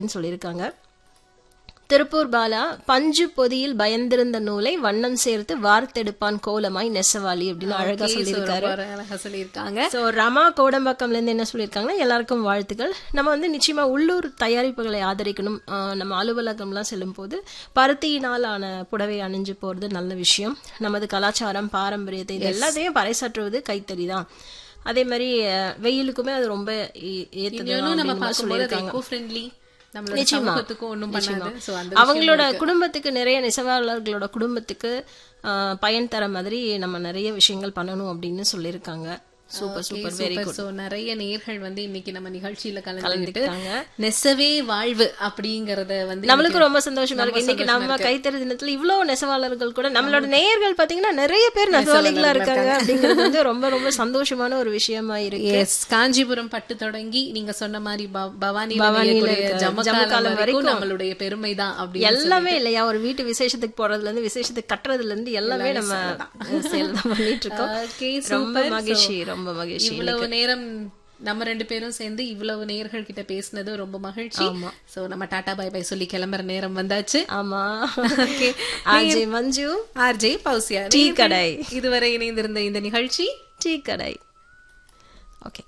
சொல்லியிருக்காங்க திருப்பூர் பாலா பஞ்சு பொதியில் பயந்திருந்த நூலை வண்ணம் சேர்த்து வார்த்தெடுப்பான் கோலமாய் நெசவாளி அப்படின்னு அழகா சொல்லியிருக்காரு ரொம்ப அழகா சொல்லியிருக்காங்க ஸோ ரமா கோடம்பாக்கம்ல இருந்து என்ன சொல்லியிருக்காங்கன்னா எல்லாருக்கும் வாழ்த்துக்கள் நம்ம வந்து நிச்சயமா உள்ளூர் தயாரிப்புகளை ஆதரிக்கணும் ஆஹ் நம்ம அலுவலகம்லாம் செல்லும் போது பருத்தியினால் ஆன புடவை அணிஞ்சு போறது நல்ல விஷயம் நமது கலாச்சாரம் பாரம்பரியத்தை இது எல்லாத்தையும் பறைசாற்றுவது கைத்தறி தான் அதே மாதிரி அஹ், வெயிலுக்குமே அது ரொம்ப ஏ- ஏத்தது இன்னொன்னு நம்ம அப்படின்னு பார்க்கும்போது அது சொல்லியிருக்காங்க eco friendly நம்மளோட நிச்சயமா. சமூகத்துக்கும் ஒண்ணும் பண்ணாது சோ அந்த அவங்களோட குடும்பத்துக்கு நிறைய நெசவாளர்களோட குடும்பத்துக்கு ஆஹ், பயன் தர மாதிரி நம்ம நிறைய விஷயங்கள் பண்ணணும் அப்படின்னு சொல்லியிருக்காங்க super super very good so நிறைய நேர்கள் வந்து இன்னைக்கு நம்ம நிகழ்ச்சியில கலந்துக்கிட்டு கலந்துக்கிட்டாங்க நெசவே வாழ்வு அப்படிங்கறத வந்து நம்மளுக்கு ரொம்ப சந்தோஷமா இருக்கு இன்னைக்கு நம்ம கைத்தறி தினத்துல இவ்வளவு நெசவாளர்கள் கூட நம்மளோட நேயர்கள் பாத்தீங்கன்னா நிறைய பேர் நெசவாளிகளா இருக்காங்க அப்படிங்கிறது வந்து ரொம்ப ரொம்ப சந்தோஷமான ஒரு விஷயமா இருக்கு எஸ் காஞ்சிபுரம் பட்டு தொடங்கி நீங்க சொன்ன மாதிரி ப- பவானி பவானியில பவானியில இருக்க ஜமக்காலம் ஜமக்காலம் வரைக்கும் வரைக்கும் நம்மளுடைய பெருமை தான் அப்படி எல்லாமே இல்லையா ஒரு வீட்டு விசேஷத்துக்கு போறதுல இருந்து விசேஷத்துக்கு கட்டுறதுல இருந்து எல்லாமே நம்ம சேல் தான் பண்ணிட்டு இருக்கோம் Okay, ரொம்ப super. மகிழ்ச்சி ரொம்ப மகிழ்ச்சி இவ்வளவு நேரம் நம்ம ரெண்டு பேரும் சேர்ந்து இவ்வளவு நேர்கள் கிட்ட பேசினது ரொம்ப மகிழ்ச்சி சோ நம்ம டாடா பை பை சொல்லி கிளம்புற நேரம் வந்தாச்சு ஆமா RJ Manju RJ Fousiya tea கடை இதுவரை இணைந்திருந்த இந்த நிகழ்ச்சி டீ கடை ஓகே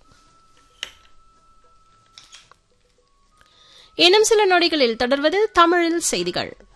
இன்னும் சில நொடிகளில் தொடர்வது தமிழில் செய்திகள்